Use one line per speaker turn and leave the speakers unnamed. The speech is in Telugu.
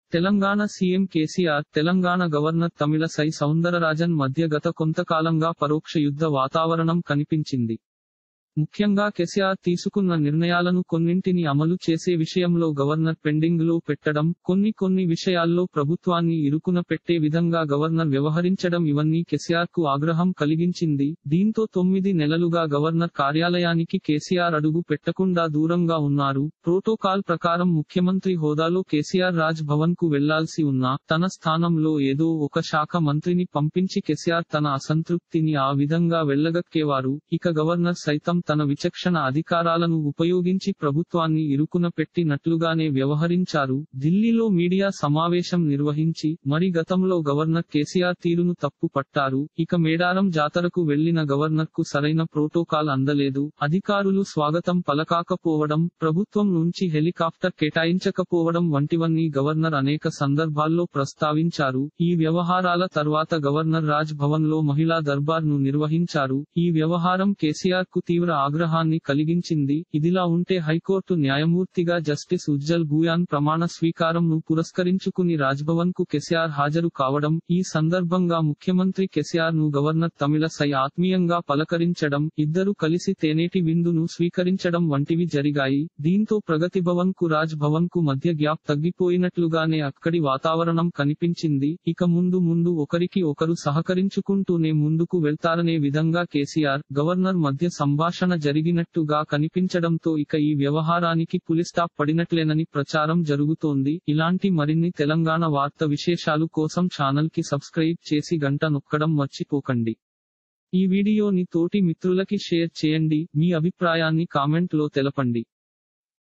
తెలంగాణ సీఎం కేసీఆర్ తెలంగాణ గవర్నర్ తమిళసై సౌందరరాజన్ మధ్య గత కొంతకాలంగా పరోక్ష యుద్ధ వాతావరణం కనిపించింది ముఖ్యంగా కేసీఆర్ తీసుకున్న నిర్ణయాలను కొన్నింటిని అమలు చేసే విషయంలో గవర్నర్ పెండింగ్ లో పెట్టడం కొన్ని కొన్ని విషయాల్లో ప్రభుత్వాన్ని ఇరుకున పెట్టే విధంగా గవర్నర్ వ్యవహరించడం ఇవన్నీ కేసీఆర్ కు ఆగ్రహం కలిగించింది దీంతో తొమ్మిది నెలలుగా గవర్నర్ కార్యాలయానికి కేసీఆర్ అడుగు పెట్టకుండా దూరంగా ఉన్నారు ప్రోటోకాల్ ప్రకారం ముఖ్యమంత్రి హోదాలో కేసీఆర్ రాజ్ భవన్ కు వెళ్లాల్సి ఉన్నా తన స్థానంలో ఏదో ఒక శాఖ మంత్రిని పంపించి కేసీఆర్ తన అసంతృప్తిని ఆ విధంగా వెళ్లగక్కేవారు ఇక గవర్నర్ సైతం తన విచక్షణ అధికారాలను ఉపయోగించి ప్రభుత్వాన్ని ఇరుకున పెట్టినట్లుగానే వ్యవహరించారు ఢిల్లీలో మీడియా సమావేశం నిర్వహించి మరి గతంలో గవర్నర్ కేసీఆర్ తీరును తప్పు పట్టారు ఇక మేడారం జాతరకు వెళ్లిన గవర్నర్ కు సరైన ప్రోటోకాల్ అందలేదు అధికారులు స్వాగతం పలకాకపోవడం ప్రభుత్వం నుంచి హెలికాప్టర్ కేటాయించకపోవడం వంటివన్నీ గవర్నర్ అనేక సందర్భాల్లో ప్రస్తావించారు ఈ వ్యవహారాల తర్వాత గవర్నర్ రాజ్ భవన్ లో మహిళా దర్బార్ ను నిర్వహించారు ఈ వ్యవహారం కేసీఆర్ కు తీవ్ర ఆగ్రహాన్ని కలిగించింది ఇదిలా ఉంటే హైకోర్టు న్యాయమూర్తిగా జస్టిస్ ఉజ్జల్ భూయాన్ ప్రమాణ స్వీకారం ను పురస్కరించుకుని రాజ్భవన్ కు కెసిఆర్ హాజరు కావడం ఈ సందర్భంగా ముఖ్యమంత్రి కెసిఆర్ ను గవర్నర్ తమిళ సై ఆత్మీయంగా పలకరించడం ఇద్దరు కలిసి తేనేటి విందును స్వీకరించడం వంటివి జరిగాయి దీంతో ప్రగతి భవన్ కు రాజ్ భవన్ కు మధ్య గ్యాప్ తగ్గిపోయినట్లుగానే అక్కడి వాతావరణం కనిపించింది ఇక ముందు ముందు ఒకరికి ఒకరు సహకరించుకుంటూనే ముందుకు వెళ్తారనే విధంగా కేసీఆర్ గవర్నర్ మధ్య సంభాషణ జరిగినట్టుగా కనిపించడంతో ఇక ఈ వ్యవహారానికి పులిస్టాప్ పడినట్లేనని ప్రచారం జరుగుతోంది ఇలాంటి మరిన్ని తెలంగాణ వార్త విశేషాలు కోసం ఛానల్ కి సబ్స్క్రైబ్ చేసి గంట నొక్కడం మర్చిపోకండి ఈ వీడియోని తోటి మిత్రులకి షేర్ చేయండి మీ అభిప్రాయాన్ని కామెంట్ లో తెలపండి